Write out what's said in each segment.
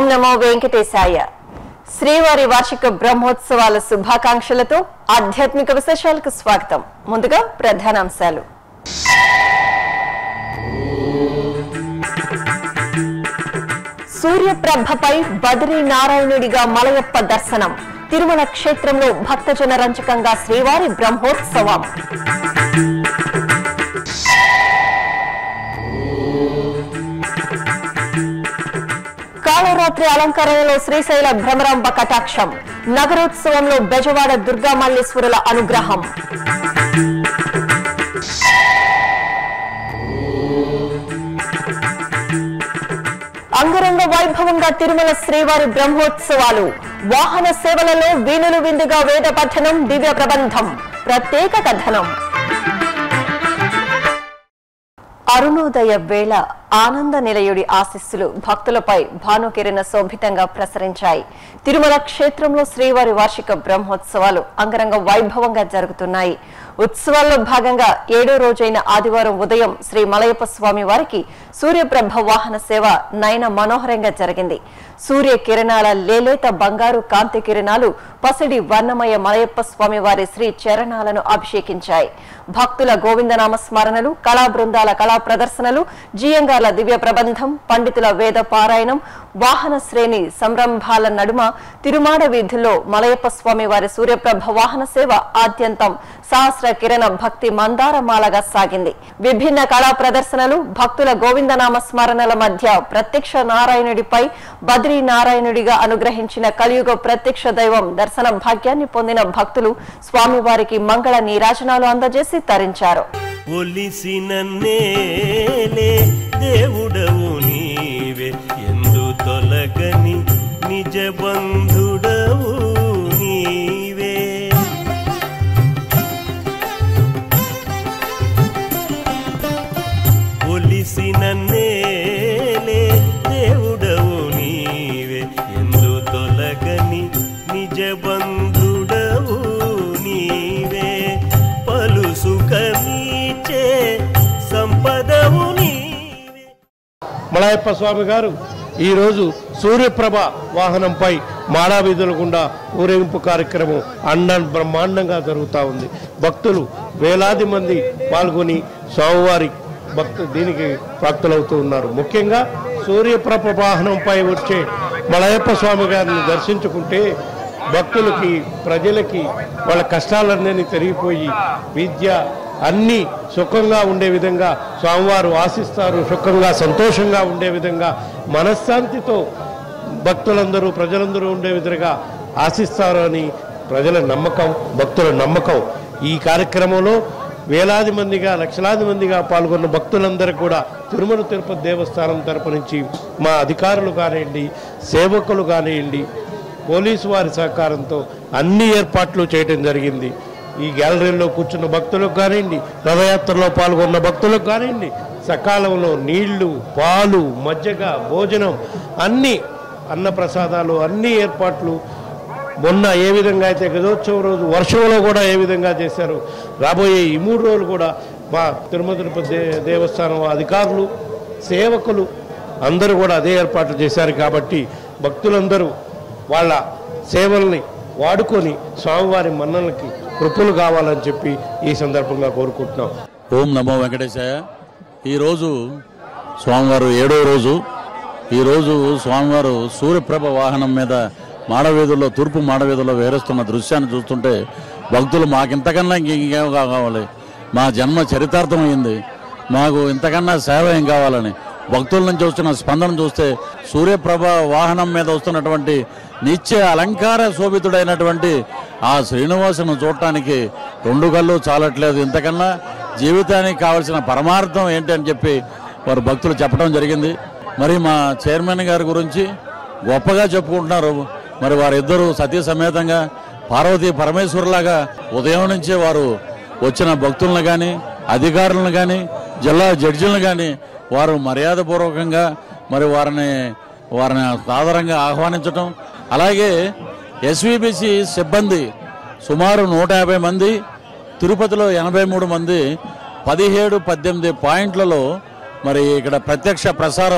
నమో వెంకటేశాయ శ్రీవారి వార్షిక బ్రహ్మోత్సవాల శుభాకాంక్షలతో ఆధ్యాత్మిక విశేషాలకు స్వాగతం ముందుగా ప్రధానాంశాలు సూర్యప్రభపై బద్రీ నారాయణుడిగా మలయప్ప దర్శనం తిరుమల క్షేత్రంలో భక్తజన రంజకంగా శ్రీవారి బ్రహ్మోత్సవం కాళరాత్రి అలంకరణలో శ్రీశైల భ్రమరాంబ కటాక్షం నగరోత్సవంలో బెజవాడ దుర్గా మల్లేశ్వరుల అనుగ్రహం అంగరంగ వైభవంగా తిరుమల శ్రీవారి బ్రహ్మోత్సవాలు వాహన సేవలలో వీణులు విందుగా వేద పఠనం దివ్య ప్రబంధం ప్రత్యేక కథనం అరుణోదయ వేళ ఆనంద నిలయుడి ఆశీస్సులు భక్తులపై భానుకిరణ శోభితంగా ప్రసరించాయి తిరుమల క్షేత్రంలో శ్రీవారి వార్షిక బ్రహ్మోత్సవాలు అంగరంగ వైభవంగా జరుగుతున్నాయి ఉత్సవాల్లో భాగంగా ఏడో రోజైన ఆదివారం ఉదయం శ్రీ మలయప్ప స్వామి వారికి సూర్యప్రభ వాహన సేవ నయన మనోహరంగా జరిగింది సూర్య కిరణాల లేలేత బంగారు కాంతి కిరణాలు పసిడి వర్ణమయ మలయప్ప స్వామి వారి శ్రీ చరణాలను అభిషేకించాయి భక్తుల గోవిందనామ స్మరణలు కళా బృందాల కళా ప్రదర్శనలు జియంగార్ల దివ్య ప్రబంధం పండితుల వేద పారాయణం వాహన శ్రేణి సంరంభాల నడుమ తిరుమాడ వీధుల్లో మలయప్ప స్వామి వారి సూర్యప్రభ వాహన సేవ ఆద్యంతం సహస్ర కిరణ భక్తి మందారమాలగా సాగింది విభిన్న కళా ప్రదర్శనలు భక్తుల గోవిందనామ స్మరణల మధ్య ప్రత్యక్ష నారాయణుడిపై బద్రీ నారాయణుడిగా అనుగ్రహించిన కలియుగ ప్రత్యక్ష దైవం దర్శన భాగ్యాన్ని పొందిన భక్తులు స్వామివారికి మంగళ నీరాజనాలు అందజేసి తరించారు ఒలిసిన నేలే దేవుడవు నీవే ఎందు తొలగని నిజ బంధుడవు నీవే ఒలిసిన నేలే దేవుడవు నీవే ఎందు తొలగని నిజ బంధుడవు నీవే పలు సుఖమీచే సంపదవు నీవే మలయప్ప స్వామి గారు ఈరోజు సూర్యప్రభ వాహనంపై మాడా వీధుల గుండా ఊరేగింపు కార్యక్రమం అండ బ్రహ్మాండంగా జరుగుతూ ఉంది భక్తులు వేలాది మంది పాల్గొని స్వామివారి భక్తు దీనికి ప్రాప్తులవుతూ ఉన్నారు ముఖ్యంగా సూర్యప్రభ వాహనంపై వచ్చే మలయప్ప స్వామి గారిని దర్శించుకుంటే భక్తులకి ప్రజలకి వాళ్ళ కష్టాలన్నీ తిరిగిపోయి విద్య అన్నీ సుఖంగా ఉండే విధంగా స్వామివారు ఆశిస్తారు సుఖంగా సంతోషంగా ఉండే విధంగా మనశ్శాంతితో భక్తులందరూ ప్రజలందరూ ఉండే విధంగా ఆశిస్తారు అని ప్రజల నమ్మకం భక్తుల నమ్మకం ఈ కార్యక్రమంలో వేలాది మందిగా లక్షలాది మందిగా పాల్గొన్న భక్తులందరూ కూడా తిరుమల తిరుపతి దేవస్థానం తరపు నుంచి మా అధికారులు కానివ్వండి సేవకులు కానివ్వండి పోలీసు వారి సహకారంతో అన్ని ఏర్పాట్లు చేయడం జరిగింది ఈ గ్యాలరీలో కూర్చున్న భక్తులకు కానివ్వండి రథయాత్రలో పాల్గొన్న భక్తులకు కానివ్వండి సకాలంలో నీళ్లు పాలు మజ్జిగ భోజనం అన్ని అన్నప్రసాదాలు అన్ని ఏర్పాట్లు మొన్న ఏ విధంగా అయితే గజోత్సవం రోజు వర్షంలో కూడా ఏ విధంగా చేశారు రాబోయే ఈ మూడు రోజులు కూడా మా తిరుమల తిరుపతి దే- దేవస్థానం అధికారులు సేవకులు అందరూ కూడా అదే ఏర్పాట్లు చేశారు కాబట్టి భక్తులందరూ వాళ్ళ సేవల్ని వాడుకొని స్వామివారి మన్నలకి కృపలు కావాలని చెప్పి ఈ సందర్భంగా కోరుకుంటున్నాం ఓం నమో వెంకటేశాయ ఈరోజు స్వామివారు ఏడో రోజు ఈరోజు స్వామివారు సూర్యప్రభ వాహనం మీద మాడవీధుల్లో తూర్పు మాడవీధుల్లో విహరిస్తున్న దృశ్యాన్ని చూస్తుంటే భక్తులు మాకింతకన్నా ఇంక ఇంకేం కావాలి మా జన్మ చరితార్థమైంది మాకు ఇంతకన్నా సేవ ఏం కావాలని భక్తుల నుంచి వస్తున్న స్పందన చూస్తే సూర్యప్రభ వాహనం మీద వస్తున్నటువంటి నిత్య అలంకార శోభితుడైనటువంటి ఆ శ్రీనివాసును చూడటానికి రెండు కళ్ళు చాలట్లేదు ఇంతకన్నా జీవితానికి కావలసిన పరమార్థం ఏంటి అని చెప్పి వారు భక్తులు చెప్పడం జరిగింది మరి మా చైర్మన్ గారి గురించి గొప్పగా చెప్పుకుంటున్నారు మరి వారిద్దరూ సతీ సమేతంగా పార్వతీ పరమేశ్వరులాగా ఉదయం నుంచే వారు వచ్చిన భక్తులను కానీ అధికారులను కానీ జిల్లా జడ్జిలను కానీ వారు మర్యాదపూర్వకంగా మరి వారిని వారిని సాదరంగా ఆహ్వానించటం అలాగే ఎస్విబిసి సిబ్బంది సుమారు నూట యాభై మంది తిరుపతిలో ఎనభై మూడు మంది పదిహేడు పద్దెనిమిది పాయింట్లలో మరి ఇక్కడ ప్రత్యక్ష ప్రసారం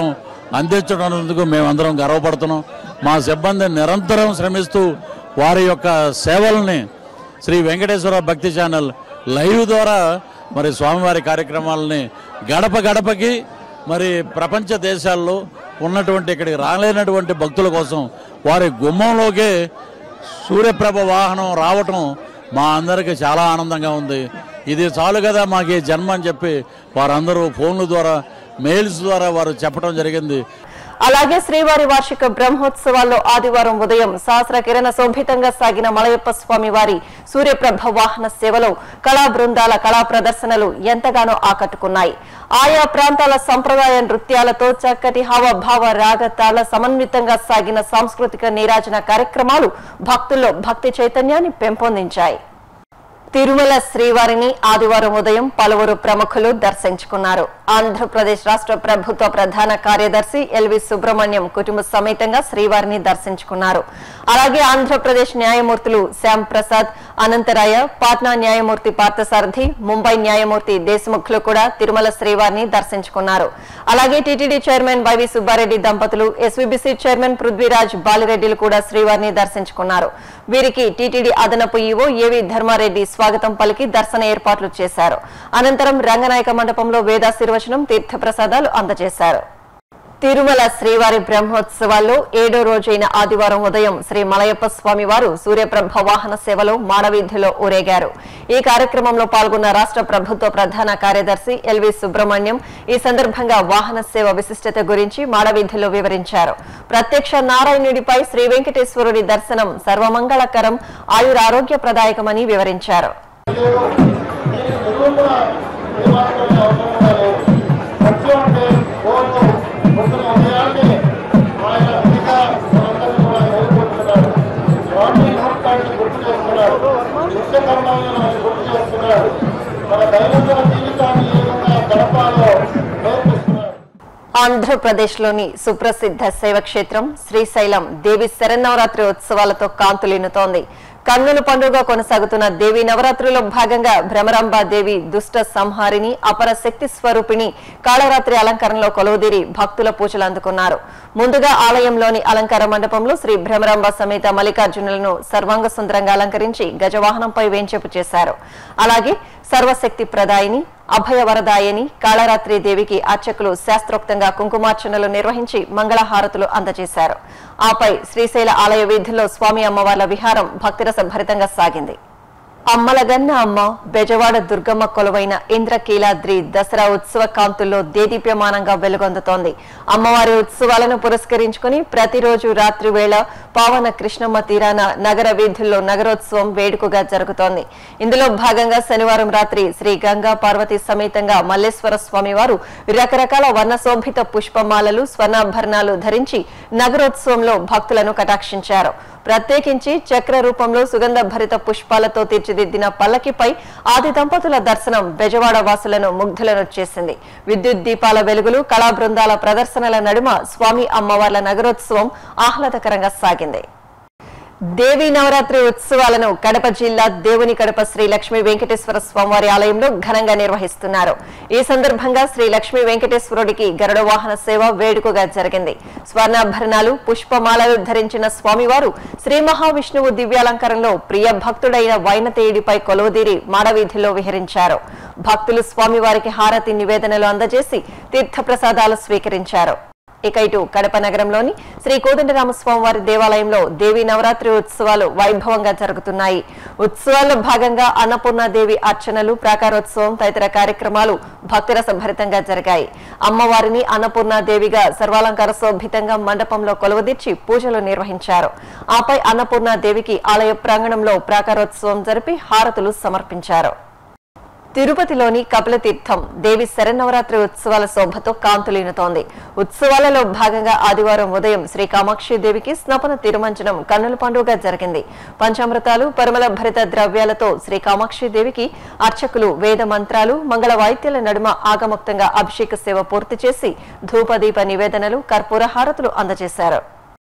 అందించడానికి మేమందరం గర్వపడుతున్నాం మా సిబ్బంది నిరంతరం శ్రమిస్తూ వారి యొక్క సేవల్ని శ్రీ వెంకటేశ్వర భక్తి ఛానల్ లైవ్ ద్వారా మరి స్వామివారి కార్యక్రమాలని గడప గడపకి మరి ప్రపంచ దేశాల్లో ఉన్నటువంటి ఇక్కడికి రాలేనటువంటి భక్తుల కోసం వారి గుమ్మంలోకే సూర్యప్రభ వాహనం రావటం మా అందరికీ చాలా ఆనందంగా ఉంది ఇది చాలు కదా మాకు ఈ జన్మ అని చెప్పి వారందరూ ఫోన్ల ద్వారా మెయిల్స్ ద్వారా వారు చెప్పడం జరిగింది అలాగే శ్రీవారి వార్షిక బ్రహ్మోత్సవాల్లో ఆదివారం ఉదయం సహస్ర కిరణ శోభితంగా సాగిన మలయప్ప స్వామి వారి సూర్యప్రభ వాహన సేవలో కళా బృందాల కళా ప్రదర్శనలు ఎంతగానో ఆకట్టుకున్నాయి ఆయా ప్రాంతాల సంప్రదాయ నృత్యాలతో చక్కటి హావభావ రాగతాల సమన్వితంగా సాగిన సాంస్కృతిక నీరాజన కార్యక్రమాలు భక్తుల్లో భక్తి చైతన్యాన్ని పెంపొందించాయి తిరుమల శ్రీవారిని ఆదివారం ఉదయం పలువురు ప్రముఖులు దర్శించుకున్నారు ఆంధ్రప్రదేశ్ రాష్ట్ర ప్రభుత్వ ప్రధాన కార్యదర్శి ఎల్వి సుబ్రహ్మణ్యం కుటుంబ సమేతంగా శ్రీవారిని దర్శించుకున్నారు అలాగే ఆంధ్రప్రదేశ్ న్యాయమూర్తులు శ్యామ్ ప్రసాద్ అనంతరాయ పాట్నా న్యాయమూర్తి పార్థసారథి ముంబై న్యాయమూర్తి దేశముఖులు కూడా తిరుమల శ్రీవారిని దర్శించుకున్నారు అలాగే టీటీడీ చైర్మన్ వైవి సుబ్బారెడ్డి దంపతులు ఎస్వీబీసీ చైర్మన్ పృథ్వీరాజ్ బాలిరెడ్డిలు కూడా శ్రీవారిని దర్శించుకున్నారు వీరికి టీటీడీ అదనపు ఈవో ఏవి ధర్మారెడ్డి స్వాగతం పలికి దర్శన ఏర్పాట్లు చేశారు అనంతరం రంగనాయక మండపంలో వేదాశీర్వచనం తీర్థప్రసాదాలు అందజేశారు తిరుమల శ్రీవారి బ్రహ్మోత్సవాల్లో ఏడో రోజైన ఆదివారం ఉదయం శ్రీ మలయప్ప స్వామి వారు సూర్యప్రభ వాహన సేవలో మాడవీధిలో ఊరేగారు ఈ కార్యక్రమంలో పాల్గొన్న రాష్ట్ర ప్రభుత్వ ప్రధాన కార్యదర్శి ఎల్వి సుబ్రహ్మణ్యం ఈ సందర్భంగా వాహన సేవ విశిష్టత గురించి మాడవీధిలో వివరించారు ప్రత్యక్ష నారాయణుడిపై శ్రీ వెంకటేశ్వరుడి దర్శనం సర్వమంగళకరం ఆయురారోగ్యప్రదాయకమని వివరించారు మన దైనందిన జీవితాన్ని ఏ విధంగా గడపాలో నేర్పిస్తున్నారు ఆంధ్రప్రదేశ్లోని సుప్రసిద్ధ శైవక్షేత్రం శ్రీశైలం దేవి శరన్నవరాత్రి ఉత్సవాలతో కాంతులినుతోంది కన్నుల పండుగ కొనసాగుతున్న దేవి నవరాత్రిలో భాగంగా భ్రమరాంబ దేవి దుష్ట సంహారిని అపర శక్తి స్వరూపిణి కాళరాత్రి అలంకరణలో కొలువుదీరి భక్తుల పూజలు అందుకున్నారు ముందుగా ఆలయంలోని అలంకార మండపంలో శ్రీ భ్రమరాంబ సమేత మల్లికార్జునులను సర్వాంగ సుందరంగా అలంకరించి గజవాహనంపై వేంచేపు చేశారు అలాగే సర్వశక్తి ప్రదాయిని అభయవరదాయని కాళరాత్రి దేవికి అర్చకులు శాస్త్రోక్తంగా కుంకుమార్చనలు నిర్వహించి మంగళహారతులు అందజేశారు ఆపై శ్రీశైల ఆలయ వీధుల్లో స్వామి అమ్మవార్ల విహారం భక్తిరస భరితంగా సాగింది అమ్మలగన్న అమ్మ బెజవాడ దుర్గమ్మ కొలువైన ఇంద్రకీలాద్రి దసరా ఉత్సవ కాంతుల్లో దేదీప్యమానంగా వెలుగొందుతోంది అమ్మవారి ఉత్సవాలను పురస్కరించుకుని ప్రతిరోజు రాత్రి వేళ పావన కృష్ణమ్మ తీరాన నగర వీధుల్లో నగరోత్సవం వేడుకగా జరుగుతోంది ఇందులో భాగంగా శనివారం రాత్రి శ్రీ గంగా పార్వతి సమేతంగా మల్లేశ్వర స్వామి వారు రకరకాల వర్ణశోభిత పుష్పమాలలు స్వర్ణాభరణాలు ధరించి నగరోత్సవంలో భక్తులను కటాక్షించారు ప్రత్యేకించి చక్ర రూపంలో సుగంధ భరిత పుష్పాలతో తీర్చిదిద్దిన పల్లకిపై ఆది దంపతుల దర్శనం బెజవాడ వాసులను ముగ్ధులను చేసింది విద్యుత్ దీపాల వెలుగులు కళా బృందాల ప్రదర్శనల నడుమ స్వామి అమ్మవార్ల నగరోత్సవం ఆహ్లాదకరంగా సాగింది దేవీ నవరాత్రి ఉత్సవాలను కడప జిల్లా దేవుని కడప శ్రీ లక్ష్మీ వెంకటేశ్వర స్వామివారి ఆలయంలో ఘనంగా నిర్వహిస్తున్నారు ఈ సందర్భంగా శ్రీ లక్ష్మీ వెంకటేశ్వరుడికి గరుడ వాహన సేవ వేడుకగా జరిగింది స్వర్ణాభరణాలు పుష్పమాలలు ధరించిన స్వామివారు శ్రీ మహావిష్ణువు దివ్యాలంకారంలో ప్రియ భక్తుడైన వైనతేయుడిపై కొలువుదీరి మాడవీధిలో విహరించారు భక్తులు స్వామివారికి హారతి నివేదనలు అందజేసి తీర్థప్రసాదాలు స్వీకరించారు ఇక ఇటు కడప నగరంలోని శ్రీ కోదండరామస్వామి వారి దేవాలయంలో దేవి నవరాత్రి ఉత్సవాలు వైభవంగా జరుగుతున్నాయి ఉత్సవాల్లో భాగంగా అన్నపూర్ణాదేవి అర్చనలు ప్రాకారోత్సవం తదితర కార్యక్రమాలు భక్తిరస భరితంగా జరిగాయి అమ్మవారిని అన్నపూర్ణాదేవిగా సర్వాలంకార శోభితంగా మండపంలో కొలువదీర్చి పూజలు నిర్వహించారు ఆపై అన్నపూర్ణాదేవికి ఆలయ ప్రాంగణంలో ప్రాకారోత్సవం జరిపి హారతులు సమర్పించారు తిరుపతిలోని కపిలతీర్థం దేవి శరన్నవరాత్రి ఉత్సవాల శోభతో కాంతులీనుతోంది ఉత్సవాలలో భాగంగా ఆదివారం ఉదయం శ్రీ కామాక్షి దేవికి స్నపన తిరుమంజనం కన్నుల పండుగ జరిగింది పంచామృతాలు పరిమళ భరిత ద్రవ్యాలతో శ్రీ కామాక్షి దేవికి అర్చకులు వేద మంత్రాలు మంగళ వాయిద్యాల నడుమ ఆగముక్తంగా అభిషేక సేవ పూర్తి చేసి ధూపదీప నివేదనలు కర్పూర హారతులు అందజేశారు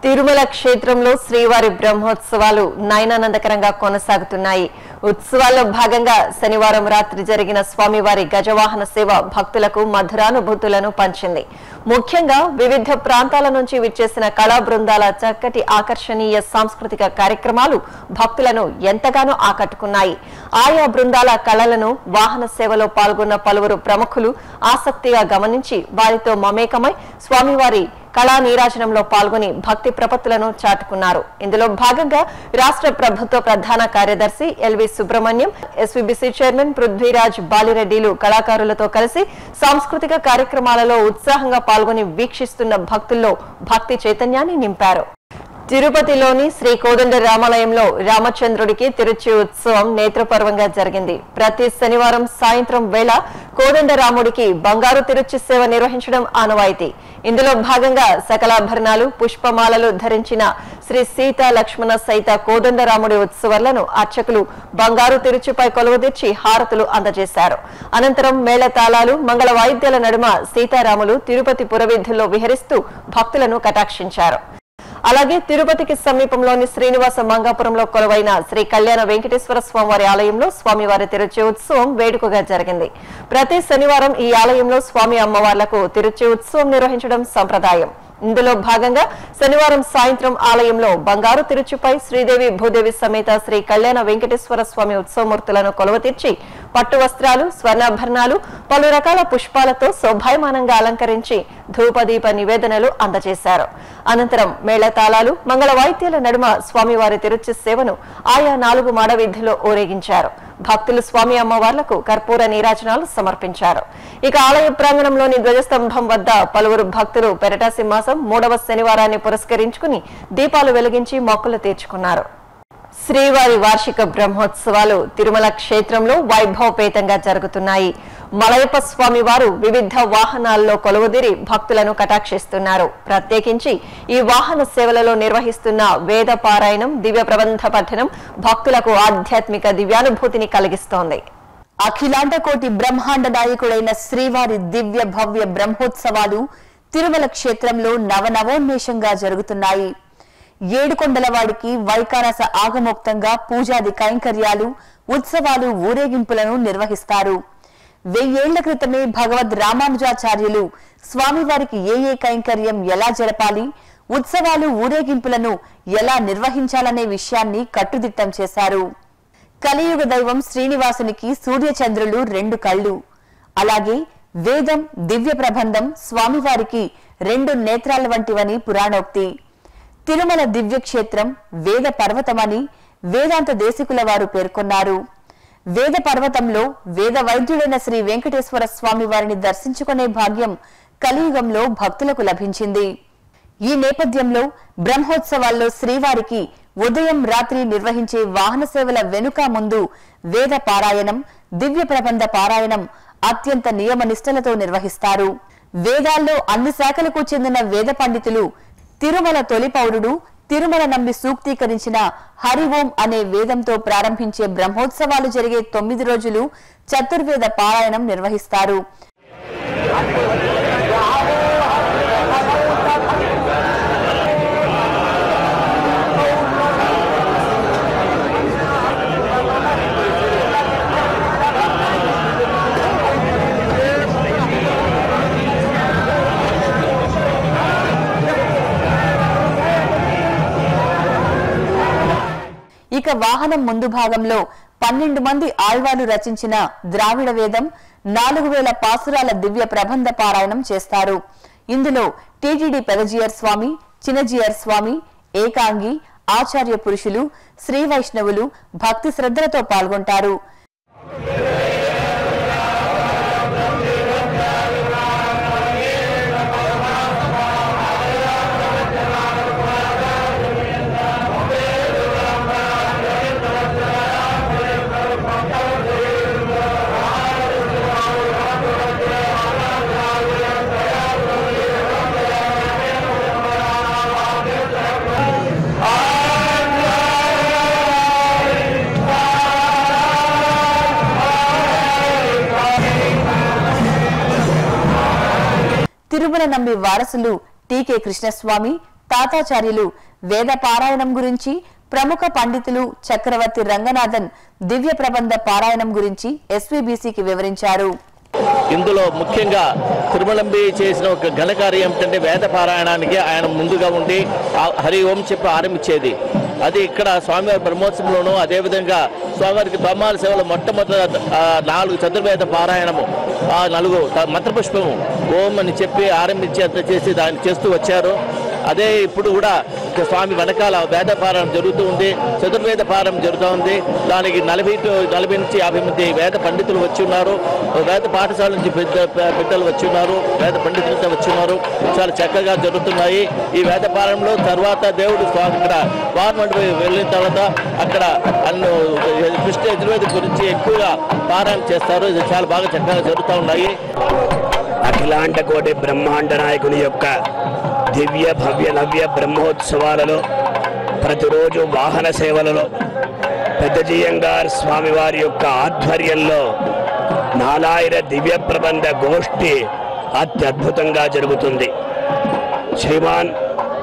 తిరుమల క్షేత్రంలో శ్రీవారి బ్రహ్మోత్సవాలు నయనానందకరంగా కొనసాగుతున్నాయి ఉత్సవాల్లో భాగంగా శనివారం రాత్రి జరిగిన స్వామివారి గజవాహన సేవ భక్తులకు మధురానుభూతులను పంచింది ముఖ్యంగా వివిధ ప్రాంతాల నుంచి విచ్చేసిన కళా బృందాల చక్కటి ఆకర్షణీయ సాంస్కృతిక కార్యక్రమాలు భక్తులను ఎంతగానో ఆకట్టుకున్నాయి ఆయా బృందాల కళలను వాహన సేవలో పాల్గొన్న పలువురు ప్రముఖులు ఆసక్తిగా గమనించి వారితో మమేకమై స్వామివారి కళా నీరాజనంలో పాల్గొని భక్తి ప్రపత్తులను చాటుకున్నారు ఇందులో భాగంగా రాష్ట్ర ప్రభుత్వ ప్రధాన కార్యదర్శి LV Subrahmanyam SVBC chairman Prithviraj బాలిరెడ్డిలు కళాకారులతో కలిసి సాంస్కృతిక కార్యక్రమాలలో ఉత్సాహంగా పాల్గొని వీక్షిస్తున్న భక్తుల్లో భక్తి చైతన్యాన్ని నింపారు తిరుపతిలోని శ్రీ కోదండ రామాలయంలో రామచంద్రుడికి తిరుచి ఉత్సవం నేత్రపర్వంగా జరిగింది ప్రతి శనివారం సాయంత్రం వేళ కోదండ రాముడికి బంగారు తిరుచి సేవ నిర్వహించడం ఆనవాయితీ ఇందులో భాగంగా సకలాభరణాలు పుష్పమాలలు ధరించిన శ్రీ సీత లక్ష్మణ సైత కోదండరాముడి ఉత్సవాలను అర్చకులు బంగారు తిరుచుపై కొలువుదీర్చి హారతులు అందజేశారు అనంతరం మేళతాళాలు మంగళ వాయిద్యాల నడుమ సీతారాములు తిరుపతి పురవీధుల్లో విహరిస్తూ భక్తులను కటాక్షించారు అలాగే తిరుపతికి సమీపంలోని శ్రీనివాస మంగాపురంలో కొలువైన శ్రీ కళ్యాణ వెంకటేశ్వర స్వామివారి ఆలయంలో స్వామివారి తిరుచి ఉత్సవం వేడుకగా జరిగింది ప్రతి శనివారం ఈ ఆలయంలో స్వామి అమ్మవార్లకు తిరుచి ఉత్సవం నిర్వహించడం సంప్రదాయం ఇందులో భాగంగా శనివారం సాయంత్రం ఆలయంలో బంగారు తిరుచుపై శ్రీదేవి భూదేవి సమేత శ్రీ కళ్యాణ వెంకటేశ్వర స్వామి ఉత్సవమూర్తులను కొలువతీర్చి పట్టు వస్త్రాలు స్వర్ణాభరణాలు పలు రకాల పుష్పాలతో శోభాయమానంగా అలంకరించి ధూపదీప నివేదనలు అందజేశారు అనంతరం మేళతాళాలు మంగళ వాయిద్యాల నడుమ స్వామివారి తిరుచి సేవను ఆయా నాలుగు మాడవీధిలో ఊరేగించారు భక్తులు స్వామి అమ్మవార్లకు కర్పూర నీరాజనాలు సమర్పించారు ఇక ఆలయ ప్రాంగణంలోని ధ్వజస్తంభం వద్ద పలువురు భక్తులు పెరటాసి మాసం మూడవ శనివారాన్ని పురస్కరించుకుని దీపాలు వెలిగించి మొక్కులు తీర్చుకున్నారు శ్రీవారి వార్షిక బ్రహ్మోత్సవాలు తిరుమల క్షేత్రంలో వైభవపేతంగా జరుగుతున్నాయి మలయప్ప స్వామి వారు వివిధ వాహనాల్లో కొలువుదిరి భక్తులను కటాక్షిస్తున్నారు ప్రత్యేకించి ఈ వాహన సేవలలో నిర్వహిస్తున్న వేద పారాయణం దివ్య ప్రబంధ పఠనం భక్తులకు ఆధ్యాత్మిక దివ్యానుభూతిని కలిగిస్తోంది అఖిలాండ కోటి బ్రహ్మాండ నాయకుడైన శ్రీవారి దివ్య భవ్య బ్రహ్మోత్సవాలు తిరుమల క్షేత్రంలో నవనవోన్మేషంగా జరుగుతున్నాయి ఏడుకొండలవాడికి వైకారస ఆగమోక్తంగా పూజాది కైంకర్యాలు ఉత్సవాలు ఊరేగింపులను నిర్వహిస్తారు వెయ్యేళ్ల క్రితమే భగవద్ రామానుజాచార్యులు స్వామివారికి ఏ ఏ కైంకర్యం ఎలా జరపాలి ఉత్సవాలు ఊరేగింపులను ఎలా నిర్వహించాలనే విషయాన్ని కట్టుదిట్టం చేశారు కలియుగ దైవం శ్రీనివాసునికి సూర్యచంద్రులు రెండు కళ్ళు అలాగే వేదం దివ్య ప్రబంధం స్వామివారికి రెండు నేత్రాల వంటివని పురాణోక్తి తిరుమల దివ్యక్షేత్రం వేద పర్వతమని వేదాంత దేశికుల వారు పేర్కొన్నారు వేద పర్వతంలో వేద వైద్యుడైన శ్రీ వెంకటేశ్వర స్వామి వారిని దర్శించుకునే భాగ్యం కలియుగంలో భక్తులకు లభించింది ఈ నేపథ్యంలో బ్రహ్మోత్సవాల్లో శ్రీవారికి ఉదయం రాత్రి నిర్వహించే వాహన సేవల వెనుక ముందు వేద పారాయణం దివ్య ప్రబంధ పారాయణం అత్యంత నియమ నిష్టలతో నిర్వహిస్తారు వేదాల్లో అన్ని శాఖలకు చెందిన వేద పండితులు తిరుమల తొలి పౌరుడు తిరుమల నంబి సూక్తీకరించిన హరి ఓం అనే వేదంతో ప్రారంభించే బ్రహ్మోత్సవాలు జరిగే తొమ్మిది రోజులు చతుర్వేద పారాయణం నిర్వహిస్తారు ఇక వాహనం ముందు భాగంలో పన్నెండు మంది ఆళ్వాలు రచించిన ద్రావిడ వేదం నాలుగు వేల పాసురాల దివ్య ప్రబంధ పారాయణం చేస్తారు ఇందులో టీటీడీ పెదజియర్ స్వామి చిన్నజియర్ స్వామి ఏకాంగి ఆచార్య పురుషులు శ్రీ వైష్ణవులు భక్తి శ్రద్ధలతో పాల్గొంటారు తిరుమల నంబి వారసులు టీకే కృష్ణస్వామి తాతాచార్యులు వేద పారాయణం గురించి ప్రముఖ పండితులు చక్రవర్తి రంగనాథన్ దివ్య ప్రబంధ పారాయణం గురించి ఎస్వీబీసీకి వివరించారు ఇందులో ముఖ్యంగా తిరుమలంబి చేసిన ఒక ఘనకార్యం ఏమిటంటే వేద పారాయణానికి ఆయన ముందుగా ఉండి ఆ హరి ఓం చెప్పి ఆరంభించేది అది ఇక్కడ స్వామివారి బ్రహ్మోత్సవంలోనూ అదేవిధంగా స్వామివారికి బ్రహ్మాల సేవలో మొట్టమొదటి ఆ, నాలుగు చతుర్వేద పారాయణము ఆ నలుగు త- మంత్రపుష్పము ఓం అని చెప్పి ఆరంభించేంత చేసి దాన్ని చేస్తూ వచ్చారు అదే ఇప్పుడు కూడా ఇక స్వామి వెనకాల వేద పారాయణం జరుగుతూ ఉంది చతుర్వేద పారాయణం జరుగుతూ ఉంది దానికి నలభై టు నలభై నుంచి యాభై మంది వేద పండితులు వచ్చి ఉన్నారు వేద పాఠశాల నుంచి పెద్ద పె- పెద్దలు వచ్చి ఉన్నారు వేద పండితులతో వచ్చి ఉన్నారు చాలా చక్కగా జరుగుతున్నాయి ఈ వేద పారాయణంలో తర్వాత దేవుడు స్వామి ఇక్కడ వారమండి వెళ్ళిన తర్వాత అక్కడ అన్ను కృష్ణ యజుర్వేద గురించి ఎక్కువగా పారాయణ చేస్తారు ఇది చాలా బాగా చక్కగా జరుగుతూ ఉన్నాయి అఖిలాండ కోటి బ్రహ్మాండ నాయకుని యొక్క దివ్య భవ్య నవ్య బ్రహ్మోత్సవాలలో ప్రతిరోజు వాహన సేవలలో పెద్దజీయంగార్ స్వామివారి యొక్క ఆధ్వర్యంలో నాలాయిర దివ్య ప్రబంధ గోష్ఠి అత్యద్భుతంగా జరుగుతుంది శ్రీమాన్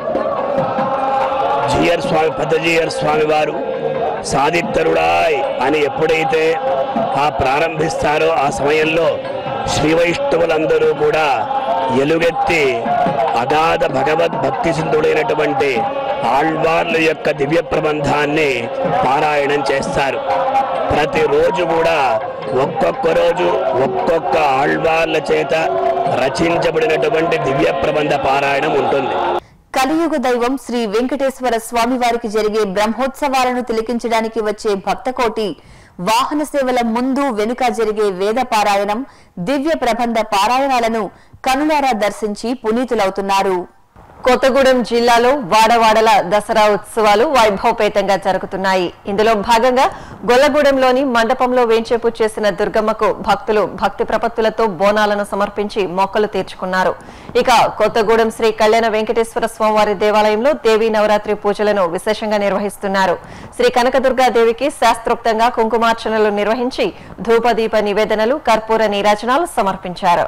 జియర్ స్వామి పెద్దజీయర్ స్వామి వారు సాదిత్తరుడాయ్ అని ఎప్పుడైతే ఆ ప్రారంభిస్తారో ఆ సమయంలో శ్రీ వైష్ణవులందరూ కూడా ఎలుగెత్తి అగాధ భగవద్ భక్తి సింధుడైనటువంటి ఆళ్వార్ల యొక్క దివ్య ప్రబంధాన్ని పారాయణం చేస్తారు ప్రతిరోజు కూడా ఒక్కొక్క రోజు ఒక్కొక్క ఆళ్వార్ల చేత రచించబడినటువంటి దివ్య ప్రబంధ పారాయణం ఉంటుంది కలియుగ దైవం శ్రీ వెంకటేశ్వర స్వామి వారికి జరిగే బ్రహ్మోత్సవాలను తిలకించడానికి వచ్చే భక్తకోటి వాహన సేవల ముందు వెనుక జరిగే వేద పారాయణం దివ్య ప్రబంధ పారాయణాలను కనులారా దర్శించి పునీతులవుతున్నారు కొత్తగూడెం జిల్లాలో వాడవాడల దసరా ఉత్సవాలు వైభవపేతంగా జరుగుతున్నాయి ఇందులో భాగంగా గొల్లగూడెంలోని మండపంలో వేంచేపు చేసిన దుర్గమ్మకు భక్తులు భక్తి ప్రపత్తులతో బోనాలను సమర్పించి మొక్కలు తీర్చుకున్నారు ఇక కొత్తగూడెం శ్రీ కళ్యాణ వెంకటేశ్వర స్వామివారి దేవాలయంలో దేవీ నవరాత్రి పూజలను విశేషంగా నిర్వహిస్తున్నారు శ్రీ కనకదుర్గా దేవికి శాస్త్రోక్తంగా కుంకుమార్చనలు నిర్వహించి ధూపదీప నివేదనలు కర్పూర నీరాజనాలు సమర్పించారు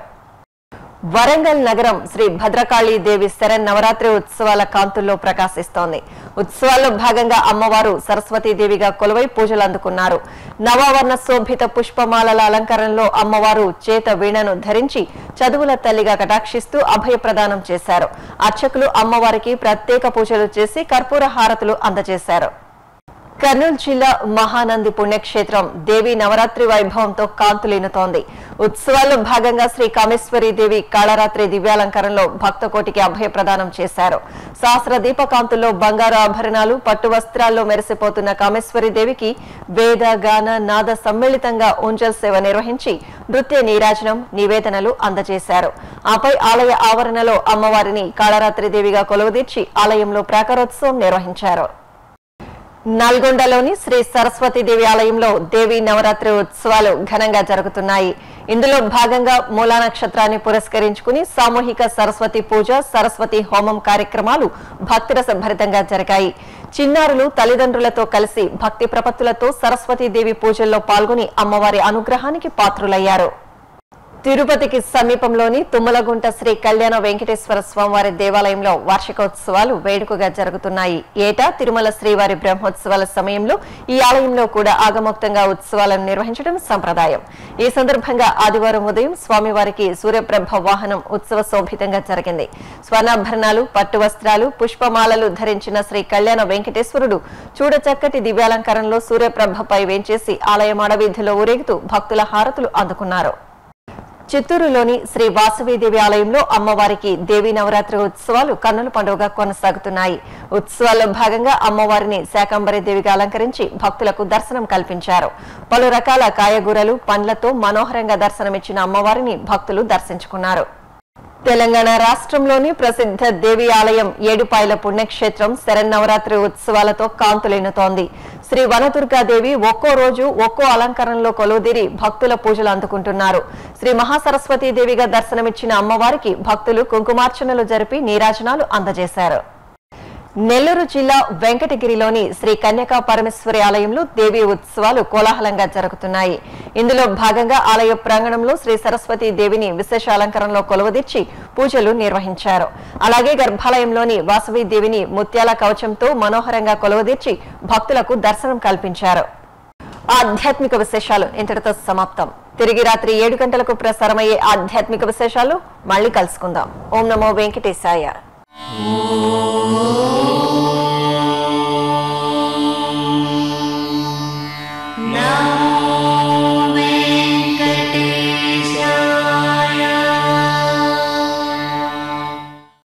వరంగల్ నగరం శ్రీ భద్రకాళీ దేవి శరణ్ నవరాత్రి ఉత్సవాల కాంతుల్లో ప్రకాశిస్తోంది ఉత్సవాల్లో భాగంగా అమ్మవారు సరస్వతీదేవిగా కొలువై పూజలు అందుకున్నారు నవావర్ణ శోభిత పుష్పమాలల అలంకరణలో అమ్మవారు చేత వీణను ధరించి చదువుల తల్లిగా కటాక్షిస్తూ అభయ ప్రదానం చేశారు అర్చకులు అమ్మవారికి ప్రత్యేక పూజలు చేసి కర్పూర హారతులు అందజేశారు కర్నూలు జిల్లా మహానంది పుణ్యక్షేత్రం దేవి నవరాత్రి వైభవంతో కాంతులీనుతోంది ఉత్సవాల్లో భాగంగా శ్రీ కామేశ్వరి దేవి కాళరాత్రి దివ్యాలంకరణలో భక్తకోటికి అభయ ప్రదానం చేశారు సహస్ర దీపకాంతుల్లో బంగారు ఆభరణాలు పట్టు వస్త్రాల్లో మెరిసిపోతున్న కామేశ్వరి దేవికి వేద గాన నాద సమ్మిళితంగా ఊంజల్ సేవ నిర్వహించి నృత్య నీరాజనం నివేదనలు అందజేశారు ఆపై ఆలయ ఆవరణలో అమ్మవారిని కాళరాత్రి దేవిగా కొలువుదీర్చి ఆలయంలో ప్రాకారోత్సవం నిర్వహించారు నల్గొండలోని శ్రీ సరస్వతీదేవి ఆలయంలో దేవి నవరాత్రి ఉత్సవాలు ఘనంగా జరుగుతున్నాయి ఇందులో భాగంగా మూలా నక్షత్రాన్ని పురస్కరించుకుని సామూహిక సరస్వతి పూజ సరస్వతి హోమం కార్యక్రమాలు భక్తిరస భరితంగా జరిగాయి చిన్నారులు తల్లిదండ్రులతో కలిసి భక్తి ప్రపత్తులతో సరస్వతీదేవి పూజల్లో పాల్గొని అమ్మవారి అనుగ్రహానికి పాత్రులయ్యారు తిరుపతికి సమీపంలోని తుమ్మలగుంట శ్రీ కళ్యాణ వెంకటేశ్వర స్వామివారి దేవాలయంలో వార్షికోత్సవాలు వేడుకగా జరుగుతున్నాయి ఏటా తిరుమల శ్రీవారి బ్రహ్మోత్సవాల సమయంలో ఈ ఆలయంలో కూడా ఆగమోక్తంగా ఉత్సవాలను నిర్వహించడం సంప్రదాయం ఈ సందర్భంగా ఆదివారం ఉదయం స్వామివారికి సూర్యప్రభ వాహనం ఉత్సవ శోభితంగా జరిగింది స్వర్ణాభరణాలు పట్టు వస్త్రాలు పుష్పమాలలు ధరించిన శ్రీ కళ్యాణ వెంకటేశ్వరుడు చూడచక్కటి దివ్యాలంకరణలో సూర్యప్రభపై వేంచేసి ఆలయం అడవీధిలో ఊరేగుతూ భక్తుల హారతులు అందుకున్నారు చిత్తూరులోని శ్రీ వాసవీదేవి ఆలయంలో అమ్మవారికి దేవీ నవరాత్రి ఉత్సవాలు కన్నుల పండుగగా కొనసాగుతున్నాయి ఉత్సవాల్లో భాగంగా అమ్మవారిని శాకంబరి దేవిగా అలంకరించి భక్తులకు దర్శనం కల్పించారు పలు రకాల కాయగూరలు పండ్లతో మనోహరంగా దర్శనమిచ్చిన అమ్మవారిని భక్తులు దర్శించుకున్నారు తెలంగాణ రాష్ట్రంలోని ప్రసిద్ధ దేవి ఆలయం ఏడుపాయల పుణ్యక్షేత్రం శరన్నవరాత్రి ఉత్సవాలతో కాంతులేనుతోంది శ్రీ వనదుర్గాదేవి ఒక్కో రోజు ఒక్కో అలంకరణలో కొలువుదీరి భక్తుల పూజలు అందుకుంటున్నారు శ్రీ మహాసరస్వతీదేవిగా దర్శనమిచ్చిన అమ్మవారికి భక్తులు కుంకుమార్చనలు జరిపి నీరాజనాలు అందజేశారు నెల్లూరు జిల్లా వెంకటగిరిలోని శ్రీ కన్యకా పరమేశ్వరి ఆలయంలో దేవీ ఉత్సవాలు కోలాహలంగా జరుగుతున్నాయి ఇందులో భాగంగా ఆలయ ప్రాంగణంలో శ్రీ సరస్వతి దేవిని విశేష అలంకరణలో కొలువదీర్చి పూజలు నిర్వహించారు అలాగే గర్భాలయంలోని వాసవి దేవిని ముత్యాల కవచంతో మనోహరంగా కొలువదీర్చి భక్తులకు దర్శనం కల్పించారు ఆధ్యాత్మిక విశేషాలు ఇంతటితో సమాప్తం తిరిగి రాత్రి ఏడు గంటలకు ప్రసారమయ్యే ఆధ్యాత్మిక విశేషాలు మళ్ళీ కలుసుకుందాం ఓం నమో వెంకటేశాయ ఓం